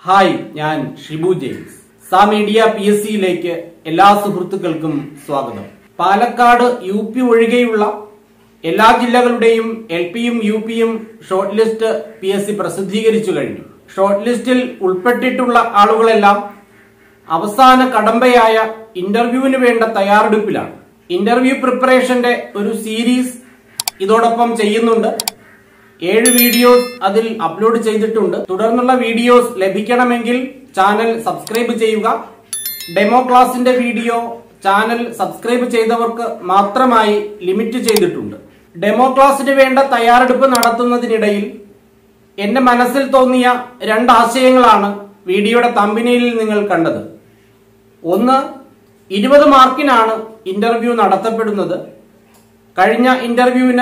hi ഞാൻ Shibu James സാ media P S സിയിലേക്ക് എല്ലാ സുഹൃത്തുക്കൾക്കും സ്വാഗതം പാലക്കാട് യു പി ഒഴികെയുള്ള എല്ലാ ജില്ലകളുടെയും എൽ പിയും യു പിയും short list P S C പ്രസിദ്ധീകരിച്ചു കഴിഞ്ഞു ഷോർട്ട് ലിസ്റ്റിൽ ഉൾപ്പെട്ടിട്ടുള്ള ആളുകളെല്ലാം അവസാന കടമ്പയായ ഇന്റർവ്യൂവിന് വേണ്ട തയ്യാറെടുപ്പിലാണ് ഇന്റർവ്യൂ പ്രിപ്പറേഷന്റെ ഒരു സീരീസ് ഇതോടൊപ്പം ചെയ്യുന്നുണ്ട് ഏഴ് വീഡിയോസ് അതിൽ അപ്ലോഡ് ചെയ്തിട്ടുണ്ട് തുടർന്നുള്ള വീഡിയോസ് ലഭിക്കണമെങ്കിൽ ചാനൽ സബ്സ്ക്രൈബ് ചെയ്യുക ഡെമോ ക്ലാസിന്റെ വീഡിയോ ചാനൽ സബ്സ്ക്രൈബ് ചെയ്തവർക്ക് മാത്രമായി ലിമിറ്റ് ചെയ്തിട്ടുണ്ട് ഡെമോ ക്ലാസ്സിന് വേണ്ട തയ്യാറെടുപ്പ് നടത്തുന്നതിനിടയിൽ എന്റെ മനസ്സിൽ തോന്നിയ രണ്ട് ആശയങ്ങളാണ് വീഡിയോയുടെ തമ്പിനയിൽ നിങ്ങൾ കണ്ടത് ഒന്ന് ഇരുപത് മാർക്കിനാണ് ഇന്റർവ്യൂ നടത്തപ്പെടുന്നത് കഴിഞ്ഞ ഇന്റർവ്യൂവിന്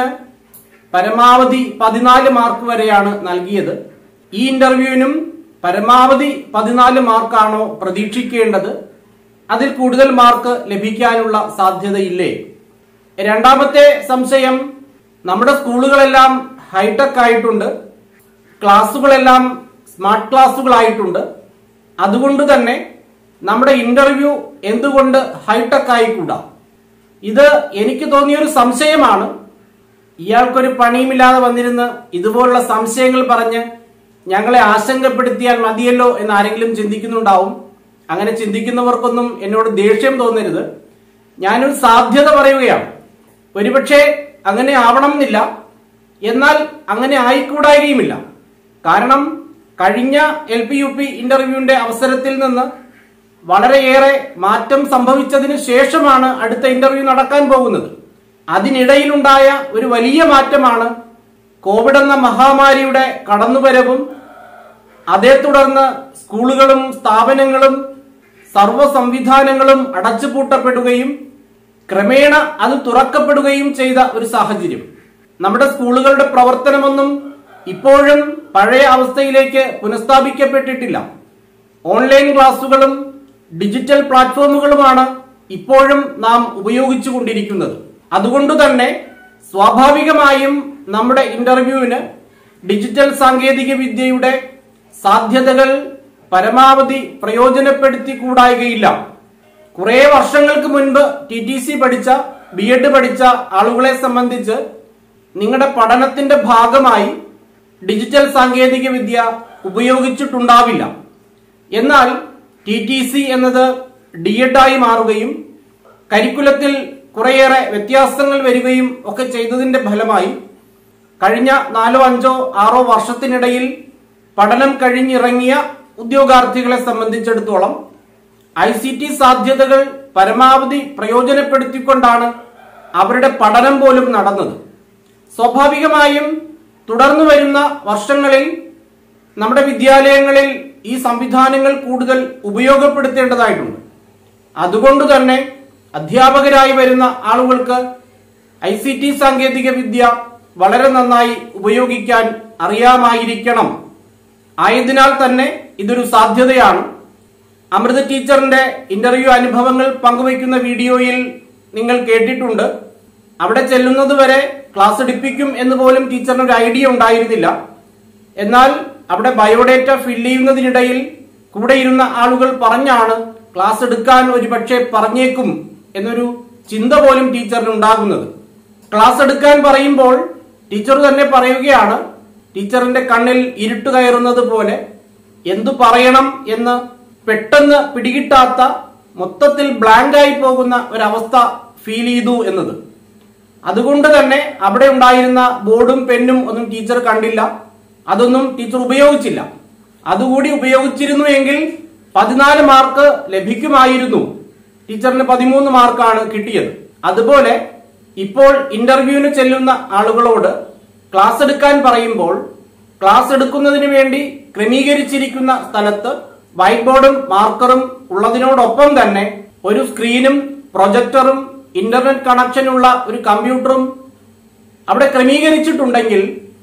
പരമാവധി പതിനാല് മാർക്ക് വരെയാണ് നൽകിയത് ഈ ഇന്റർവ്യൂവിനും പരമാവധി പതിനാല് മാർക്കാണോ പ്രതീക്ഷിക്കേണ്ടത് അതിൽ കൂടുതൽ മാർക്ക് ലഭിക്കാനുള്ള സാധ്യതയില്ലേ രണ്ടാമത്തെ സംശയം നമ്മുടെ സ്കൂളുകളെല്ലാം ഹൈടെക് ആയിട്ടുണ്ട് ക്ലാസ്സുകളെല്ലാം സ്മാർട്ട് ക്ലാസ്സുകളായിട്ടുണ്ട് അതുകൊണ്ട് തന്നെ നമ്മുടെ ഇന്റർവ്യൂ എന്തുകൊണ്ട് ഹൈടെക് ആയിക്കൂടാ ഇത് എനിക്ക് തോന്നിയ ഒരു സംശയമാണ് ഇയാൾക്കൊരു പണിയുമില്ലാതെ വന്നിരുന്ന് ഇതുപോലുള്ള സംശയങ്ങൾ പറഞ്ഞ് ഞങ്ങളെ ആശങ്കപ്പെടുത്തിയാൽ മതിയല്ലോ എന്ന് ആരെങ്കിലും ചിന്തിക്കുന്നുണ്ടാവും അങ്ങനെ ചിന്തിക്കുന്നവർക്കൊന്നും എന്നോട് ദേഷ്യം തോന്നരുത് ഞാനൊരു സാധ്യത പറയുകയാണ് ഒരുപക്ഷെ അങ്ങനെ ആവണം എന്നില്ല എന്നാൽ അങ്ങനെ ആയിക്കൂടായികയുമില്ല കാരണം കഴിഞ്ഞ എൽ പി യു പി ഇന്റർവ്യൂവിന്റെ അവസരത്തിൽ നിന്ന് വളരെയേറെ മാറ്റം സംഭവിച്ചതിന് ശേഷമാണ് അടുത്ത ഇന്റർവ്യൂ നടക്കാൻ പോകുന്നത് അതിനിടയിലുണ്ടായ ഒരു വലിയ മാറ്റമാണ് കോവിഡ് എന്ന മഹാമാരിയുടെ കടന്നുവരവും അതേ തുടർന്ന് സ്കൂളുകളും സ്ഥാപനങ്ങളും സർവ്വ സംവിധാനങ്ങളും അടച്ചുപൂട്ടപ്പെടുകയും ക്രമേണ അത് തുറക്കപ്പെടുകയും ചെയ്ത ഒരു സാഹചര്യം നമ്മുടെ സ്കൂളുകളുടെ പ്രവർത്തനമൊന്നും ഇപ്പോഴും പഴയ അവസ്ഥയിലേക്ക് പുനഃസ്ഥാപിക്കപ്പെട്ടിട്ടില്ല ഓൺലൈൻ ക്ലാസുകളും ഡിജിറ്റൽ പ്ലാറ്റ്ഫോമുകളുമാണ് ഇപ്പോഴും നാം ഉപയോഗിച്ചുകൊണ്ടിരിക്കുന്നത് അതുകൊണ്ട് തന്നെ സ്വാഭാവികമായും നമ്മുടെ ഇന്റർവ്യൂവിന് ഡിജിറ്റൽ സാങ്കേതിക വിദ്യയുടെ സാധ്യതകൾ പരമാവധി പ്രയോജനപ്പെടുത്തിക്കൂടായികയില്ല കുറെ വർഷങ്ങൾക്ക് മുൻപ് ടി ടി സി പഠിച്ച ബി എഡ് പഠിച്ച ആളുകളെ സംബന്ധിച്ച് നിങ്ങളുടെ പഠനത്തിന്റെ ഭാഗമായി ഡിജിറ്റൽ സാങ്കേതിക വിദ്യ ഉപയോഗിച്ചിട്ടുണ്ടാവില്ല എന്നാൽ ടി ടി സി എന്നത് ഡി എഡ് ആയി മാറുകയും കരിക്കുലത്തിൽ കുറേയേറെ വ്യത്യാസങ്ങൾ വരികയും ഒക്കെ ചെയ്തതിന്റെ ഫലമായി കഴിഞ്ഞ നാലോ അഞ്ചോ ആറോ വർഷത്തിനിടയിൽ പഠനം കഴിഞ്ഞിറങ്ങിയ ഉദ്യോഗാർത്ഥികളെ സംബന്ധിച്ചിടത്തോളം ഐ സി ടി സാധ്യതകൾ പരമാവധി പ്രയോജനപ്പെടുത്തിക്കൊണ്ടാണ് അവരുടെ പഠനം പോലും നടന്നത് സ്വാഭാവികമായും തുടർന്നു വരുന്ന വർഷങ്ങളിൽ നമ്മുടെ വിദ്യാലയങ്ങളിൽ ഈ സംവിധാനങ്ങൾ കൂടുതൽ ഉപയോഗപ്പെടുത്തേണ്ടതായിട്ടുണ്ട് അതുകൊണ്ട് തന്നെ അധ്യാപകരായി വരുന്ന ആളുകൾക്ക് ഐ സി ടി സാങ്കേതിക വിദ്യ വളരെ നന്നായി ഉപയോഗിക്കാൻ അറിയാമായിരിക്കണം ആയതിനാൽ തന്നെ ഇതൊരു സാധ്യതയാണ് അമൃത ടീച്ചറിന്റെ ഇന്റർവ്യൂ അനുഭവങ്ങൾ പങ്കുവയ്ക്കുന്ന വീഡിയോയിൽ നിങ്ങൾ കേട്ടിട്ടുണ്ട് അവിടെ ചെല്ലുന്നത് വരെ ക്ലാസ് എടുപ്പിക്കും എന്ന് പോലും ടീച്ചറിന് ഒരു ഐഡിയ ഉണ്ടായിരുന്നില്ല എന്നാൽ അവിടെ ബയോഡേറ്റ ഫില്ല് ചെയ്യുന്നതിനിടയിൽ കൂടെ ഇരുന്ന ആളുകൾ പറഞ്ഞാണ് ക്ലാസ് എടുക്കാൻ ഒരു പക്ഷേ പറഞ്ഞേക്കും എന്നൊരു ചിന്ത പോലും ടീച്ചറിന് ഉണ്ടാകുന്നത് ക്ലാസ് എടുക്കാൻ പറയുമ്പോൾ ടീച്ചർ തന്നെ പറയുകയാണ് ടീച്ചറിന്റെ കണ്ണിൽ ഇരുട്ട് കയറുന്നത് പോലെ എന്തു പറയണം എന്ന് പെട്ടെന്ന് പിടികിട്ടാത്ത മൊത്തത്തിൽ ബ്ലാങ്ക് ആയി പോകുന്ന ഒരവസ്ഥ ഫീൽ ചെയ്തു എന്നത് അതുകൊണ്ട് തന്നെ അവിടെ ഉണ്ടായിരുന്ന ബോർഡും പെന്നും ഒന്നും ടീച്ചർ കണ്ടില്ല അതൊന്നും ടീച്ചർ ഉപയോഗിച്ചില്ല അതുകൂടി ഉപയോഗിച്ചിരുന്നു എങ്കിൽ പതിനാല് മാർക്ക് ലഭിക്കുമായിരുന്നു ടീച്ചറിന് പതിമൂന്ന് മാർക്കാണ് കിട്ടിയത് അതുപോലെ ഇപ്പോൾ ഇന്റർവ്യൂവിന് ചെല്ലുന്ന ആളുകളോട് ക്ലാസ് എടുക്കാൻ പറയുമ്പോൾ ക്ലാസ് എടുക്കുന്നതിന് വേണ്ടി ക്രമീകരിച്ചിരിക്കുന്ന സ്ഥലത്ത് വൈറ്റ് ബോർഡും മാർക്കറും ഉള്ളതിനോടൊപ്പം തന്നെ ഒരു സ്ക്രീനും പ്രൊജക്ടറും ഇന്റർനെറ്റ് കണക്ഷനുള്ള ഒരു കമ്പ്യൂട്ടറും അവിടെ ക്രമീകരിച്ചിട്ടുണ്ടെങ്കിൽ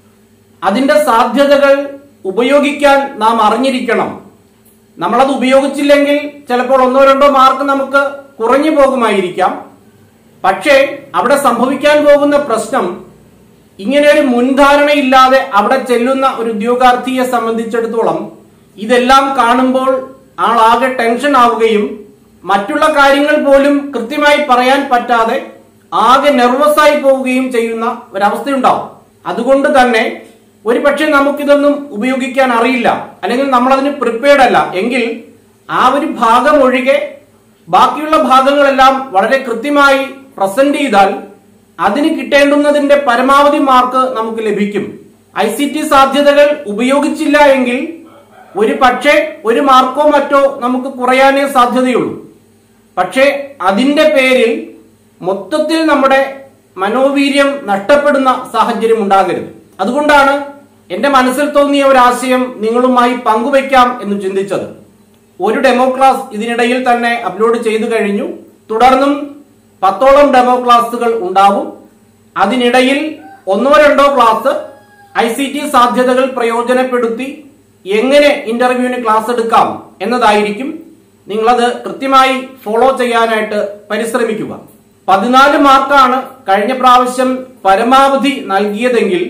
അതിന്റെ സാധ്യതകൾ ഉപയോഗിക്കാൻ നാം അറിഞ്ഞിരിക്കണം നമ്മളത് ഉപയോഗിച്ചില്ലെങ്കിൽ ചിലപ്പോൾ ഒന്നോ രണ്ടോ മാർക്ക് നമുക്ക് കുറഞ്ഞു പോകുമായിരിക്കാം പക്ഷേ അവിടെ സംഭവിക്കാൻ പോകുന്ന പ്രശ്നം ഇങ്ങനെ ഒരു മുൻധാരണയില്ലാതെ അവിടെ ചെല്ലുന്ന ഒരു ഉദ്യോഗാർത്ഥിയെ സംബന്ധിച്ചിടത്തോളം ഇതെല്ലാം കാണുമ്പോൾ ആളാകെ ടെൻഷൻ ആവുകയും മറ്റുള്ള കാര്യങ്ങൾ പോലും കൃത്യമായി പറയാൻ പറ്റാതെ ആകെ നെർവസ് ആയി പോവുകയും ചെയ്യുന്ന ഒരവസ്ഥയുണ്ടാവും അതുകൊണ്ട് തന്നെ ഒരു പക്ഷേ നമുക്കിതൊന്നും ഉപയോഗിക്കാൻ അറിയില്ല അല്ലെങ്കിൽ നമ്മൾ അതിന് പ്രിപ്പയർഡ് അല്ല എങ്കിൽ ആ ഒരു ഭാഗം ഒഴികെ ബാക്കിയുള്ള ഭാഗങ്ങളെല്ലാം വളരെ കൃത്യമായി പ്രസന്റ് ചെയ്താൽ അതിന് കിട്ടേണ്ടുന്നതിന്റെ പരമാവധി മാർക്ക് നമുക്ക് ലഭിക്കും ഐ സി ടി സാധ്യതകൾ ഉപയോഗിച്ചില്ല എങ്കിൽ ഒരു പക്ഷേ ഒരു മാർക്കോ മറ്റോ നമുക്ക് കുറയാനേ സാധ്യതയുള്ളൂ പക്ഷേ അതിന്റെ പേരിൽ മൊത്തത്തിൽ നമ്മുടെ മനോവീര്യം നഷ്ടപ്പെടുന്ന സാഹചര്യം ഉണ്ടാകരുത് അതുകൊണ്ടാണ് എന്റെ മനസ്സിൽ തോന്നിയ ഒരു ആശയം നിങ്ങളുമായി പങ്കുവയ്ക്കാം എന്ന് ചിന്തിച്ചത് ഒരു ഡെമോ ക്ലാസ് ഇതിനിടയിൽ തന്നെ അപ്ലോഡ് ചെയ്തു കഴിഞ്ഞു തുടർന്നും പത്തോളം ഡെമോ ക്ലാസുകൾ ഉണ്ടാവും അതിനിടയിൽ ഒന്നോ രണ്ടോ ക്ലാസ് ഐ സി ടി സാധ്യതകൾ പ്രയോജനപ്പെടുത്തി എങ്ങനെ ഇന്റർവ്യൂവിന് ക്ലാസ് എടുക്കാം എന്നതായിരിക്കും നിങ്ങളത് കൃത്യമായി ഫോളോ ചെയ്യാനായിട്ട് പരിശ്രമിക്കുക പതിനാല് മാർക്കാണ് കഴിഞ്ഞ പ്രാവശ്യം പരമാവധി നൽകിയതെങ്കിൽ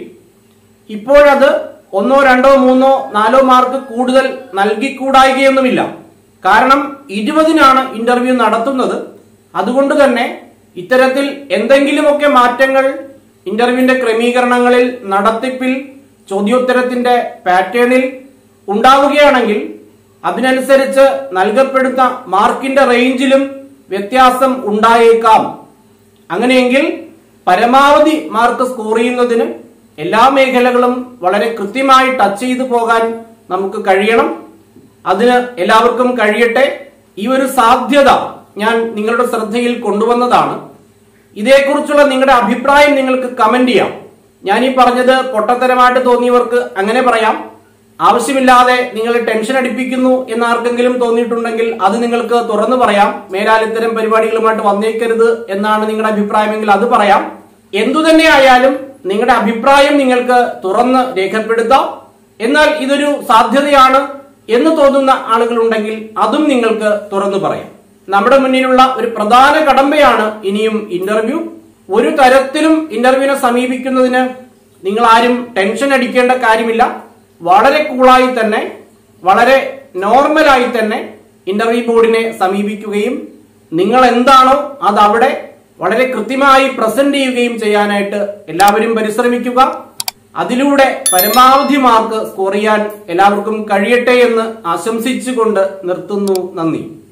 ഇപ്പോഴത് ഒന്നോ രണ്ടോ മൂന്നോ നാലോ മാർക്ക് കൂടുതൽ നൽകിക്കൂടായികയൊന്നുമില്ല കാരണം ഇരുപതിനാണ് ഇന്റർവ്യൂ നടത്തുന്നത് അതുകൊണ്ട് തന്നെ ഇത്തരത്തിൽ എന്തെങ്കിലുമൊക്കെ മാറ്റങ്ങൾ ഇന്റർവ്യൂവിന്റെ ക്രമീകരണങ്ങളിൽ നടത്തിപ്പിൽ ചോദ്യോത്തരത്തിന്റെ പാറ്റേണിൽ ഉണ്ടാവുകയാണെങ്കിൽ അതിനനുസരിച്ച് നൽകപ്പെടുന്ന മാർക്കിന്റെ റേഞ്ചിലും വ്യത്യാസം ഉണ്ടായേക്കാം അങ്ങനെയെങ്കിൽ പരമാവധി മാർക്ക് സ്കോർ ചെയ്യുന്നതിന് എല്ലാ മേഖലകളും വളരെ കൃത്യമായി ടച്ച് ചെയ്തു പോകാൻ നമുക്ക് കഴിയണം അതിന് എല്ലാവർക്കും കഴിയട്ടെ ഈ ഒരു സാധ്യത ഞാൻ നിങ്ങളുടെ ശ്രദ്ധയിൽ കൊണ്ടുവന്നതാണ് ഇതേക്കുറിച്ചുള്ള നിങ്ങളുടെ അഭിപ്രായം നിങ്ങൾക്ക് കമന്റ് ചെയ്യാം ഞാൻ ഈ പറഞ്ഞത് പൊട്ടത്തരമായിട്ട് തോന്നിയവർക്ക് അങ്ങനെ പറയാം ആവശ്യമില്ലാതെ നിങ്ങൾ ടെൻഷൻ അടിപ്പിക്കുന്നു എന്ന് ആർക്കെങ്കിലും തോന്നിയിട്ടുണ്ടെങ്കിൽ അത് നിങ്ങൾക്ക് തുറന്നു പറയാം മേലാൽ ഇത്തരം പരിപാടികളുമായിട്ട് വന്നേക്കരുത് എന്നാണ് നിങ്ങളുടെ അഭിപ്രായമെങ്കിൽ അത് പറയാം എന്തു തന്നെ ആയാലും നിങ്ങളുടെ അഭിപ്രായം നിങ്ങൾക്ക് തുറന്ന് രേഖപ്പെടുത്താം എന്നാൽ ഇതൊരു സാധ്യതയാണ് എന്ന് തോന്നുന്ന ആളുകളുണ്ടെങ്കിൽ അതും നിങ്ങൾക്ക് തുറന്നു പറയാം നമ്മുടെ മുന്നിലുള്ള ഒരു പ്രധാന കടമ്പയാണ് ഇനിയും ഇന്റർവ്യൂ ഒരു തരത്തിലും ഇന്റർവ്യൂവിനെ സമീപിക്കുന്നതിന് നിങ്ങൾ ആരും ടെൻഷൻ അടിക്കേണ്ട കാര്യമില്ല വളരെ കൂളായി തന്നെ വളരെ നോർമലായി തന്നെ ഇന്റർവ്യൂ ബോർഡിനെ സമീപിക്കുകയും നിങ്ങൾ എന്താണോ അത് അവിടെ വളരെ കൃത്യമായി പ്രസന്റ് ചെയ്യുകയും ചെയ്യാനായിട്ട് എല്ലാവരും പരിശ്രമിക്കുക അതിലൂടെ പരമാവധി മാർക്ക് സ്കോർ ചെയ്യാൻ എല്ലാവർക്കും കഴിയട്ടെ എന്ന് ആശംസിച്ചുകൊണ്ട് നിർത്തുന്നു നന്ദി